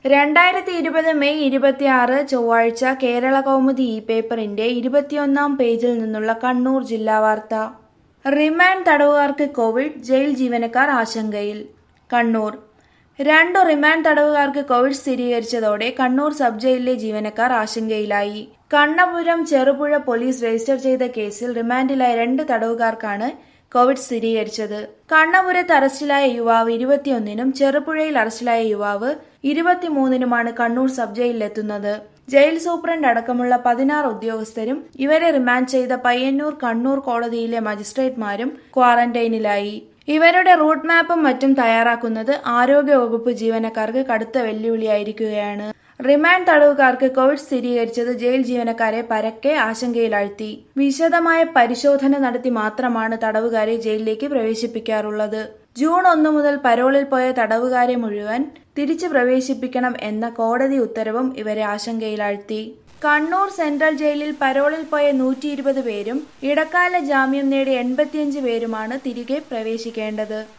രണ്ടായിരത്തി ഇരുപത് മെയ് ഇരുപത്തിയാറ് ചൊവ്വാഴ്ച കേരള കൗമുദി ഇ പേപ്പറിന്റെ ഇരുപത്തിയൊന്നാം പേജിൽ നിന്നുള്ള കണ്ണൂർ ജില്ലാ വാർത്ത റിമാൻഡ് തടവുകാർക്ക് കോവിഡ് ജയിൽ ജീവനക്കാർ ആശങ്കയിൽ കണ്ണൂർ രണ്ടു റിമാൻഡ് തടവുകാർക്ക് കോവിഡ് സ്ഥിരീകരിച്ചതോടെ കണ്ണൂർ സബ് ജയിലിലെ ജീവനക്കാർ ആശങ്കയിലായി കണ്ണപുരം ചെറുപുഴ പോലീസ് രജിസ്റ്റർ ചെയ്ത കേസിൽ റിമാൻഡിലായ രണ്ട് തടവുകാർക്കാണ് കോവിഡ് സ്ഥിരീകരിച്ചത് കണ്ണപുരത്ത് അറസ്റ്റിലായ യുവാവ് ഇരുപത്തിയൊന്നിനും ചെറുപുഴയിൽ അറസ്റ്റിലായ യുവാവ് ഇരുപത്തിമൂന്നിനുമാണ് കണ്ണൂർ സബ് ജയിലിലെത്തുന്നത് ജയിൽ സൂപ്രണ്ട് അടക്കമുള്ള പതിനാറ് ഉദ്യോഗസ്ഥരും ഇവരെ റിമാൻഡ് ചെയ്ത പയ്യന്നൂർ കണ്ണൂർ കോടതിയിലെ മജിസ്ട്രേറ്റ്മാരും ക്വാറന്റൈനിലായി ഇവരുടെ റൂട്ട് മാപ്പും മറ്റും തയ്യാറാക്കുന്നത് ആരോഗ്യവകുപ്പ് ജീവനക്കാർക്ക് കടുത്ത വെല്ലുവിളിയായിരിക്കുകയാണ് റിമാൻഡ് തടവുകാർക്ക് കോവിഡ് സ്ഥിരീകരിച്ചത് ജയിൽ ജീവനക്കാരെ പരക്കെ ആശങ്കയിലാഴ്ത്തി വിശദമായ പരിശോധന നടത്തി മാത്രമാണ് തടവുകാരെ ജയിലിലേക്ക് പ്രവേശിപ്പിക്കാറുള്ളത് ജൂൺ ഒന്ന് മുതൽ പരോളിൽ പോയ തടവുകാരെ മുഴുവൻ തിരിച്ചു പ്രവേശിപ്പിക്കണം എന്ന കോടതി ഉത്തരവും ഇവരെ ആശങ്കയിലാഴ്ത്തി കണ്ണൂർ സെൻട്രൽ ജയിലിൽ പരോളിൽ പോയ നൂറ്റി ഇരുപത് പേരും ഇടക്കാല ജാമ്യം നേടിയ എൺപത്തിയഞ്ച് പേരുമാണ് തിരികെ പ്രവേശിക്കേണ്ടത്